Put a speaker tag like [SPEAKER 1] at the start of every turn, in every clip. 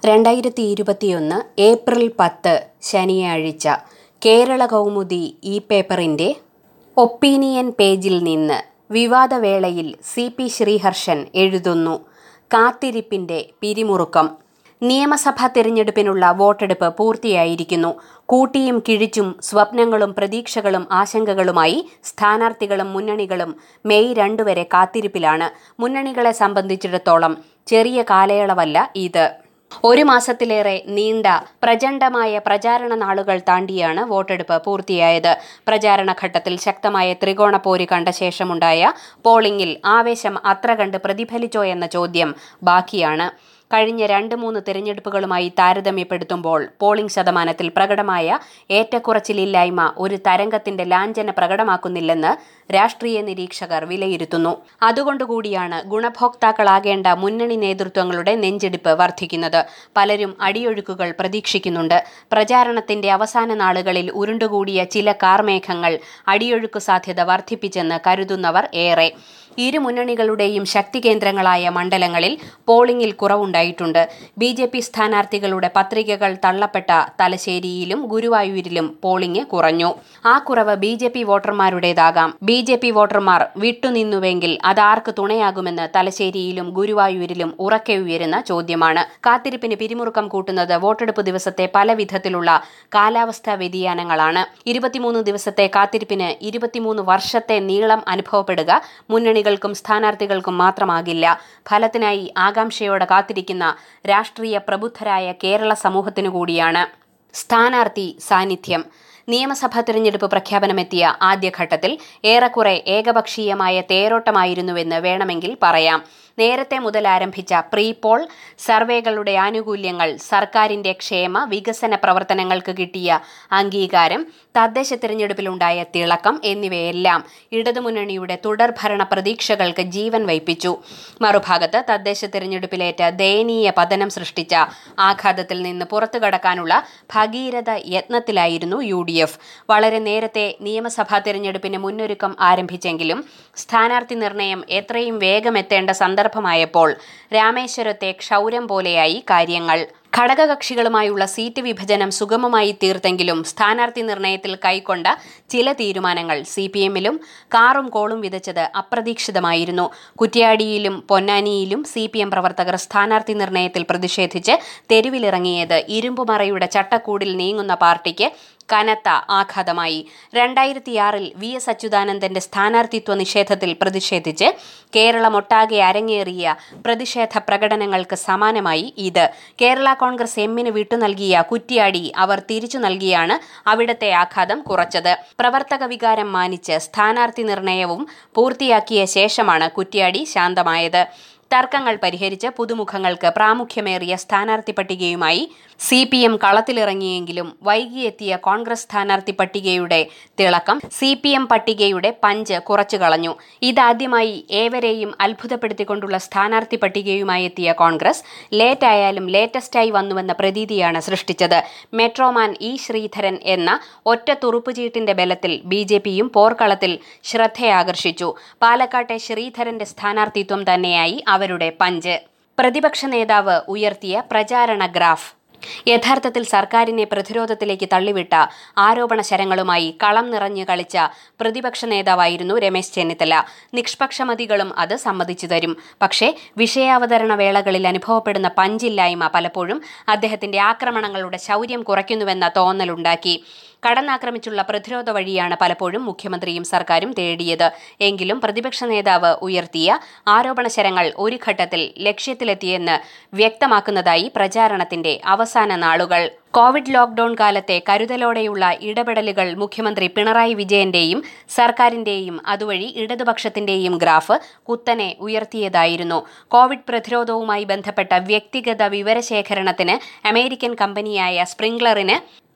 [SPEAKER 1] രണ്ടായിരത്തി ഇരുപത്തിയൊന്ന് ഏപ്രിൽ പത്ത് ശനിയാഴ്ച കേരള കൗമുദി ഈ പേപ്പറിന്റെ ഒപ്പീനിയൻ പേജിൽ നിന്ന് വിവാദവേളയിൽ സി പി ശ്രീഹർഷൻ എഴുതുന്നു കാത്തിരിപ്പിന്റെ പിരിമുറുക്കം നിയമസഭാ തിരഞ്ഞെടുപ്പിനുള്ള വോട്ടെടുപ്പ് പൂർത്തിയായിരിക്കുന്നു കൂട്ടിയും കിഴിച്ചും സ്വപ്നങ്ങളും പ്രതീക്ഷകളും ആശങ്കകളുമായി സ്ഥാനാർത്ഥികളും മുന്നണികളും മെയ് രണ്ട് വരെ കാത്തിരിപ്പിലാണ് മുന്നണികളെ സംബന്ധിച്ചിടത്തോളം ചെറിയ കാലയളവല്ല ഇത് ഒരു മാസത്തിലേറെ നീണ്ട പ്രചണ്ഡമായ പ്രചാരണ നാളുകൾ താണ്ടിയാണ് വോട്ടെടുപ്പ് പൂർത്തിയായത് പ്രചാരണ ഘട്ടത്തിൽ ശക്തമായ ത്രികോണ പോര് കണ്ട ശേഷമുണ്ടായ പോളിംഗിൽ ആവേശം അത്ര കണ്ട് പ്രതിഫലിച്ചോ എന്ന ചോദ്യം ബാക്കിയാണ് കഴിഞ്ഞ രണ്ട് മൂന്ന് തിരഞ്ഞെടുപ്പുകളുമായി താരതമ്യപ്പെടുത്തുമ്പോൾ പോളിംഗ് ശതമാനത്തിൽ പ്രകടമായ ഏറ്റക്കുറച്ചിലില്ലായ്മ ഒരു തരംഗത്തിന്റെ ലാഞ്ചന പ്രകടമാക്കുന്നില്ലെന്ന് രാഷ്ട്രീയ നിരീക്ഷകർ വിലയിരുത്തുന്നു അതുകൊണ്ടുകൂടിയാണ് ഗുണഭോക്താക്കളാകേണ്ട മുന്നണി നേതൃത്വങ്ങളുടെ നെഞ്ചെടുപ്പ് വർദ്ധിക്കുന്നത് പലരും അടിയൊഴുക്കുകൾ പ്രതീക്ഷിക്കുന്നുണ്ട് പ്രചാരണത്തിന്റെ അവസാന നാളുകളിൽ ഉരുണ്ടുകൂടിയ ചില കാർമേഘങ്ങൾ അടിയൊഴുക്കു സാധ്യത വർദ്ധിപ്പിച്ചെന്ന് കരുതുന്നവർ ഏറെ ഇരു മുന്നണികളുടെയും ശക്തി കേന്ദ്രങ്ങളായ മണ്ഡലങ്ങളിൽ പോളിംഗിൽ കുറവുണ്ടായിട്ടുണ്ട് ബി ജെ പി സ്ഥാനാർത്ഥികളുടെ പത്രികകൾ തള്ളപ്പെട്ട തലശ്ശേരിയിലും ഗുരുവായൂരിലും പോളിംഗ് കുറഞ്ഞു ആ കുറവ് ബി ജെ പി വോട്ടർമാരുടേതാകാം ബി ജെ പി വോട്ടർമാർ വിട്ടുനിന്നുവെങ്കിൽ അതാർക്ക് തുണയാകുമെന്ന് തലശ്ശേരിയിലും ഗുരുവായൂരിലും ഉറക്കെ ഉയരുന്ന ചോദ്യമാണ് കാത്തിരിപ്പിന് പിരിമുറുക്കം കൂട്ടുന്നത് വോട്ടെടുപ്പ് ദിവസത്തെ പല വിധത്തിലുള്ള കാലാവസ്ഥാ വ്യതിയാനങ്ങളാണ് ഇരുപത്തിമൂന്ന് ദിവസത്തെ കാത്തിരിപ്പിന് ഇരുപത്തിമൂന്ന് വർഷത്തെ നീളം അനുഭവപ്പെടുക മുന്നണികൾക്കും സ്ഥാനാർത്ഥികൾക്കും മാത്രമാകില്ല ഫലത്തിനായി ആകാംക്ഷയോടെ കാത്തിരിക്കുന്ന രാഷ്ട്രീയ പ്രബുദ്ധരായ കേരള സമൂഹത്തിനു കൂടിയാണ് സ്ഥാനാർത്ഥി സാന്നിധ്യം നിയമസഭാ തിരഞ്ഞെടുപ്പ് പ്രഖ്യാപനമെത്തിയ ആദ്യഘട്ടത്തിൽ ഏറെക്കുറെ ഏകപക്ഷീയമായ തേരോട്ടമായിരുന്നുവെന്ന് വേണമെങ്കിൽ പറയാം നേരത്തെ മുതൽ ആരംഭിച്ച പ്രീ പോൾ സർവേകളുടെ ആനുകൂല്യങ്ങൾ സർക്കാരിന്റെ ക്ഷേമ വികസന പ്രവർത്തനങ്ങൾക്ക് കിട്ടിയ അംഗീകാരം തദ്ദേശ തിരഞ്ഞെടുപ്പിലുണ്ടായ തിളക്കം എന്നിവയെല്ലാം ഇടതുമുന്നണിയുടെ തുടർഭരണ പ്രതീക്ഷകൾക്ക് ജീവൻ വയ്പ്പിച്ചു മറുഭാഗത്ത് തദ്ദേശ തിരഞ്ഞെടുപ്പിലേറ്റ ദയനീയ പതനം സൃഷ്ടിച്ച ആഘാതത്തിൽ നിന്ന് പുറത്തു കടക്കാനുള്ള ഭഗീരഥ യത്നത്തിലായിരുന്നു യു ഡി എഫ് വളരെ നേരത്തെ നിയമസഭാ തിരഞ്ഞെടുപ്പിന് മുന്നൊരുക്കം ആരംഭിച്ചെങ്കിലും സ്ഥാനാർത്ഥി നിർണയം എത്രയും വേഗം എത്തേണ്ട സന്ദർഭമായപ്പോൾ രാമേശ്വരത്തെ ക്ഷൗരം പോലെയായി കാര്യങ്ങൾ ഘടകകക്ഷികളുമായുള്ള സീറ്റ് വിഭജനം സുഗമമായി തീർത്തെങ്കിലും സ്ഥാനാർത്ഥി നിർണയത്തിൽ കൈക്കൊണ്ട ചില തീരുമാനങ്ങൾ സി പി എമ്മിലും കാറും കോളും വിതച്ചത് അപ്രതീക്ഷിതമായിരുന്നു കുറ്റ്യാടിയിലും പൊന്നാനിയിലും സി പി എം പ്രവർത്തകർ സ്ഥാനാർത്ഥി നിർണയത്തിൽ പ്രതിഷേധിച്ച് തെരുവിലിറങ്ങിയത് ഇരുമ്പുമറയുടെ ചട്ടക്കൂടിൽ നീങ്ങുന്ന പാർട്ടിക്ക് കനത്ത ആഘാതമായി രണ്ടായിരത്തിയാറിൽ വി എസ് അച്യുതാനന്ദന്റെ സ്ഥാനാർത്ഥിത്വ നിഷേധത്തിൽ പ്രതിഷേധിച്ച് കേരളമൊട്ടാകെ അരങ്ങേറിയ പ്രതിഷേധ പ്രകടനങ്ങൾക്ക് സമാനമായി ഇത് കേരള കോൺഗ്രസ് എമ്മിന് വിട്ടു നൽകിയ കുറ്റിയാടി അവർ തിരിച്ചു നൽകിയാണ് അവിടത്തെ ആഘാതം കുറച്ചത് പ്രവർത്തക വികാരം മാനിച്ച് സ്ഥാനാർത്ഥി നിർണയവും പൂർത്തിയാക്കിയ ശേഷമാണ് കുറ്റിയാടി ശാന്തമായത് തർക്കങ്ങൾ പരിഹരിച്ച് പുതുമുഖങ്ങൾക്ക് പ്രാമുഖ്യമേറിയ സ്ഥാനാർത്ഥി പട്ടികയുമായി സി പി എം കളത്തിലിറങ്ങിയെങ്കിലും വൈകിയെത്തിയ കോൺഗ്രസ് സ്ഥാനാർത്ഥി പട്ടികയുടെ തിളക്കം സി പി എം പട്ടികയുടെ പഞ്ച് കുറച്ചു കളഞ്ഞു ഇതാദ്യമായി ഏവരെയും അത്ഭുതപ്പെടുത്തിക്കൊണ്ടുള്ള സ്ഥാനാർത്ഥി പട്ടികയുമായി എത്തിയ കോൺഗ്രസ് ലേറ്റായാലും ലേറ്റസ്റ്റായി വന്നുവെന്ന പ്രതീതിയാണ് സൃഷ്ടിച്ചത് മെട്രോമാൻ ഇ ശ്രീധരൻ എന്ന ഒറ്റ തുറുപ്പുചീട്ടിന്റെ ബലത്തിൽ ബി ജെ പിയും പോർക്കളത്തിൽ ശ്രദ്ധയാകർഷിച്ചു പാലക്കാട്ടെ ശ്രീധരന്റെ സ്ഥാനാർത്ഥിത്വം തന്നെയായി അവരുടെ പഞ്ച് പ്രതിപക്ഷ നേതാവ് ഉയർത്തിയ പ്രചാരണ ഗ്രാഫ് യഥാർത്ഥത്തിൽ സർക്കാരിനെ പ്രതിരോധത്തിലേക്ക് തള്ളിവിട്ട ആരോപണ ശരങ്ങളുമായി കളം നിറഞ്ഞു കളിച്ച പ്രതിപക്ഷ നേതാവായിരുന്നു രമേശ് ചെന്നിത്തല നിഷ്പക്ഷമതികളും അത് സമ്മതിച്ചു തരും പക്ഷേ വിഷയാവതരണ വേളകളിൽ അനുഭവപ്പെടുന്ന പഞ്ചില്ലായ്മ പലപ്പോഴും അദ്ദേഹത്തിന്റെ ആക്രമണങ്ങളുടെ ശൗര്യം കുറയ്ക്കുന്നുവെന്ന തോന്നലുണ്ടാക്കി കടന്നാക്രമിച്ചുള്ള പ്രതിരോധ വഴിയാണ് പലപ്പോഴും മുഖ്യമന്ത്രിയും സർക്കാരും തേടിയത് എങ്കിലും പ്രതിപക്ഷ നേതാവ് ഉയർത്തിയ ആരോപണ ശരങ്ങൾ ഒരു ഘട്ടത്തിൽ ലക്ഷ്യത്തിലെത്തിയെന്ന് വ്യക്തമാക്കുന്നതായി പ്രചാരണത്തിന്റെ അവസാന നാളുകൾ കോവിഡ് ലോക്ഡൌൺ കാലത്തെ കരുതലോടെയുള്ള ഇടപെടലുകൾ മുഖ്യമന്ത്രി പിണറായി വിജയന്റെയും സർക്കാരിന്റെയും അതുവഴി ഇടതുപക്ഷത്തിന്റെയും ഗ്രാഫ് കുത്തനെ ഉയർത്തിയതായിരുന്നു കോവിഡ് പ്രതിരോധവുമായി ബന്ധപ്പെട്ട വ്യക്തിഗത വിവരശേഖരണത്തിന് അമേരിക്കൻ കമ്പനിയായ സ്പ്രിംഗ്ലറിന്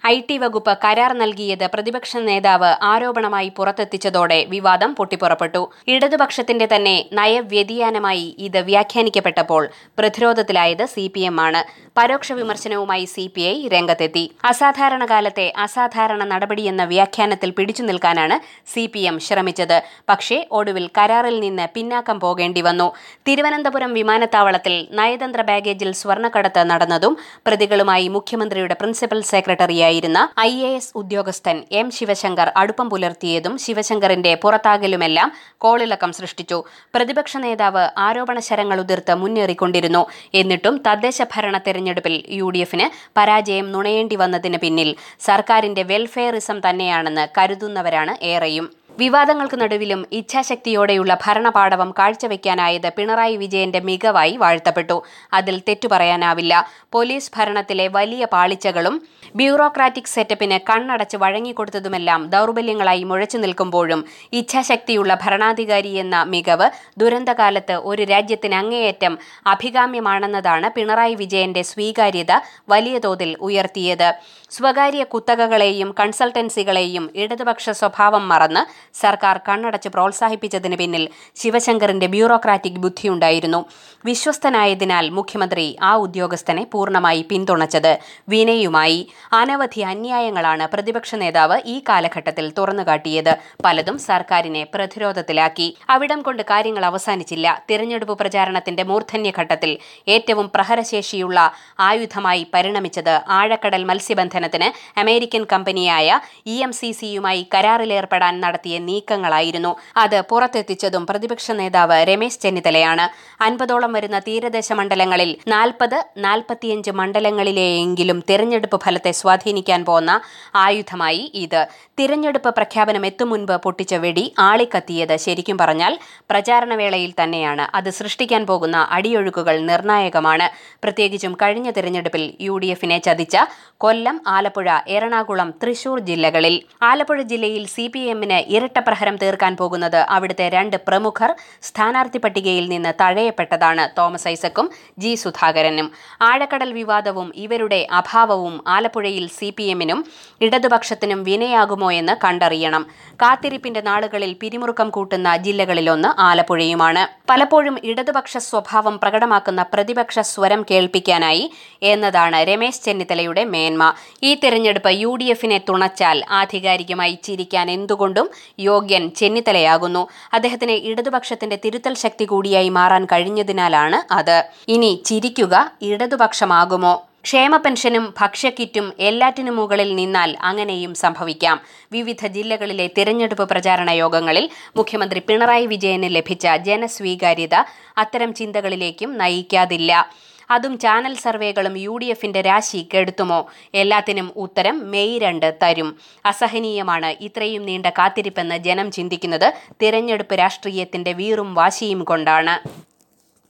[SPEAKER 1] ഐ ടി വകുപ്പ് കരാർ നൽകിയത് പ്രതിപക്ഷ നേതാവ് ആരോപണമായി പുറത്തെത്തിച്ചതോടെ വിവാദം പൊട്ടിപ്പുറപ്പെട്ടു ഇടതുപക്ഷത്തിന്റെ തന്നെ നയവ്യതിയാനമായി ഇത് വ്യാഖ്യാനിക്കപ്പെട്ടപ്പോൾ പ്രതിരോധത്തിലായത് സി പി എം ആണ് പരോക്ഷ വിമർശനവുമായി സി പി ഐ രംഗത്തെത്തി അസാധാരണ കാലത്തെ അസാധാരണ നടപടിയെന്ന വ്യാഖ്യാനത്തിൽ പിടിച്ചു നിൽക്കാനാണ് സി പി എം ശ്രമിച്ചത് പക്ഷേ ഒടുവിൽ കരാറിൽ നിന്ന് പിന്നാക്കം പോകേണ്ടി വന്നു തിരുവനന്തപുരം വിമാനത്താവളത്തിൽ നയതന്ത്ര ബാഗേജിൽ സ്വർണ്ണക്കടത്ത് നടന്നതും പ്രതികളുമായി മുഖ്യമന്ത്രിയുടെ പ്രിൻസിപ്പൽ സെക്രട്ടറിയായിരുന്ന ഐ എ എസ് ഉദ്യോഗസ്ഥൻ എം ശിവശങ്കർ അടുപ്പം പുലർത്തിയതും ശിവശങ്കറിന്റെ പുറത്താകലുമെല്ലാം കോളിളക്കം സൃഷ്ടിച്ചു പ്രതിപക്ഷ നേതാവ് ആരോപണ ശരങ്ങൾ ഉതിർത്ത് മുന്നേറിക്കൊണ്ടിരുന്നു എന്നിട്ടും തദ്ദേശ ഭരണ തെരഞ്ഞെടുപ്പിൽ യു ഡി എഫിന് പരാജയം നുണയേണ്ടി വന്നതിന് പിന്നിൽ സർക്കാരിന്റെ വെൽഫെയറിസം തന്നെയാണെന്ന് കരുതുന്നവരാണ് ഏറെയും വിവാദങ്ങൾക്ക് നടുവിലും ഇച്ഛാശക്തിയോടെയുള്ള ഭരണപാടവം കാഴ്ചവെക്കാനായത് പിണറായി വിജയന്റെ മികവായി വാഴ്ത്തപ്പെട്ടു അതിൽ തെറ്റു പറയാനാവില്ല പോലീസ് ഭരണത്തിലെ വലിയ പാളിച്ചകളും ബ്യൂറോക്രാറ്റിക് സെറ്റപ്പിന് കണ്ണടച്ച് വഴങ്ങിക്കൊടുത്തതുമെല്ലാം ദൗർബല്യങ്ങളായി മുഴച്ചു നിൽക്കുമ്പോഴും ഇച്ഛാശക്തിയുള്ള ഭരണാധികാരി എന്ന മികവ് ദുരന്തകാലത്ത് ഒരു രാജ്യത്തിന് അങ്ങേയറ്റം അഭികാമ്യമാണെന്നതാണ് പിണറായി വിജയന്റെ സ്വീകാര്യത വലിയ തോതിൽ ഉയർത്തിയത് സ്വകാര്യ കുത്തകകളെയും കൺസൾട്ടൻസികളെയും ഇടതുപക്ഷ സ്വഭാവം മറന്ന് സർക്കാർ കണ്ണടച്ച് പ്രോത്സാഹിപ്പിച്ചതിന് പിന്നിൽ ശിവശങ്കറിന്റെ ബ്യൂറോക്രാറ്റിക് ബുദ്ധിയുണ്ടായിരുന്നു വിശ്വസ്തനായതിനാൽ മുഖ്യമന്ത്രി ആ ഉദ്യോഗസ്ഥനെ പൂർണ്ണമായി പിന്തുണച്ചത് വിനയുമായി അനവധി അന്യായങ്ങളാണ് പ്രതിപക്ഷ നേതാവ് ഈ കാലഘട്ടത്തിൽ തുറന്നുകാട്ടിയത് പലതും സർക്കാരിനെ പ്രതിരോധത്തിലാക്കി അവിടം കൊണ്ട് കാര്യങ്ങൾ അവസാനിച്ചില്ല തിരഞ്ഞെടുപ്പ് പ്രചാരണത്തിന്റെ മൂർധന്യഘട്ടത്തിൽ ഏറ്റവും പ്രഹരശേഷിയുള്ള ആയുധമായി പരിണമിച്ചത് ആഴക്കടൽ മത്സ്യബന്ധനത്തിന് അമേരിക്കൻ കമ്പനിയായ ഇ എം സി സിയുമായി കരാറിലേർപ്പെടാൻ നടത്തിയ നീക്കങ്ങളായിരുന്നു അത് പുറത്തെത്തിച്ചതും പ്രതിപക്ഷ നേതാവ് രമേശ് ചെന്നിത്തലയാണ് അൻപതോളം വരുന്ന തീരദേശ മണ്ഡലങ്ങളിൽ നാൽപ്പത് നാൽപ്പത്തിയഞ്ച് മണ്ഡലങ്ങളിലെയെങ്കിലും തിരഞ്ഞെടുപ്പ് ഫലത്തെ സ്വാധീനിക്കാൻ പോന്ന ആയുധമായി ഇത് തിരഞ്ഞെടുപ്പ് പ്രഖ്യാപനം എത്തും മുൻപ് പൊട്ടിച്ച വെടി ആളിക്കത്തിയത് ശരിക്കും പറഞ്ഞാൽ പ്രചാരണവേളയിൽ തന്നെയാണ് അത് സൃഷ്ടിക്കാൻ പോകുന്ന അടിയൊഴുക്കുകൾ നിർണായകമാണ് പ്രത്യേകിച്ചും കഴിഞ്ഞ തിരഞ്ഞെടുപ്പിൽ യു ഡി എഫിനെ ചതിച്ച കൊല്ലം ആലപ്പുഴ എറണാകുളം തൃശൂർ ജില്ലകളിൽ ആലപ്പുഴ ജില്ലയിൽ സി പി എമ്മിന് ഇരട്ടപ്രഹരം തീർക്കാൻ പോകുന്നത് അവിടുത്തെ രണ്ട് പ്രമുഖർ സ്ഥാനാർത്ഥി പട്ടികയിൽ നിന്ന് തഴയപ്പെട്ടതാണ് തോമസ് ഐസക്കും ജി സുധാകരനും ആഴക്കടൽ വിവാദവും ഇവരുടെ അഭാവവും ആലപ്പുഴയിൽ സി പി എമ്മിനും ഇടതുപക്ഷത്തിനും വിനയാകുമോ എന്ന് കണ്ടറിയണം കാത്തിരിപ്പിന്റെ നാളുകളിൽ പിരിമുറുക്കം കൂട്ടുന്ന ജില്ലകളിലൊന്ന് ആലപ്പുഴയുമാണ് പലപ്പോഴും ഇടതുപക്ഷ സ്വഭാവം പ്രകടമാക്കുന്ന പ്രതിപക്ഷ സ്വരം കേൾപ്പിക്കാനായി എന്നതാണ് രമേശ് ചെന്നിത്തലയുടെ മേന്മ ഈ തെരഞ്ഞെടുപ്പ് യു ഡി എഫിനെ തുണച്ചാൽ ആധികാരികമായി ചിരിക്കാൻ എന്തുകൊണ്ടും യോഗ്യൻ ചെന്നിത്തലയാകുന്നു അദ്ദേഹത്തിന് ഇടതുപക്ഷത്തിന്റെ തിരുത്തൽ ശക്തി കൂടിയായി മാറാൻ കഴിഞ്ഞതിനാലാണ് അത് ഇനി ചിരിക്കുക ഇടതുപക്ഷമാകുമോ ക്ഷേമ പെൻഷനും ഭക്ഷ്യക്കിറ്റും എല്ലാറ്റിനും മുകളിൽ നിന്നാൽ അങ്ങനെയും സംഭവിക്കാം വിവിധ ജില്ലകളിലെ തിരഞ്ഞെടുപ്പ് പ്രചാരണ യോഗങ്ങളിൽ മുഖ്യമന്ത്രി പിണറായി വിജയന് ലഭിച്ച ജനസ്വീകാര്യത അത്തരം ചിന്തകളിലേക്കും നയിക്കാതില്ല അതും ചാനൽ സർവേകളും യു ഡി എഫിന്റെ രാശി കെടുത്തുമോ എല്ലാത്തിനും ഉത്തരം മെയ് രണ്ട് തരും അസഹനീയമാണ് ഇത്രയും നീണ്ട കാത്തിരിപ്പെന്ന് ജനം ചിന്തിക്കുന്നത് തിരഞ്ഞെടുപ്പ് രാഷ്ട്രീയത്തിന്റെ വീറും വാശിയും കൊണ്ടാണ്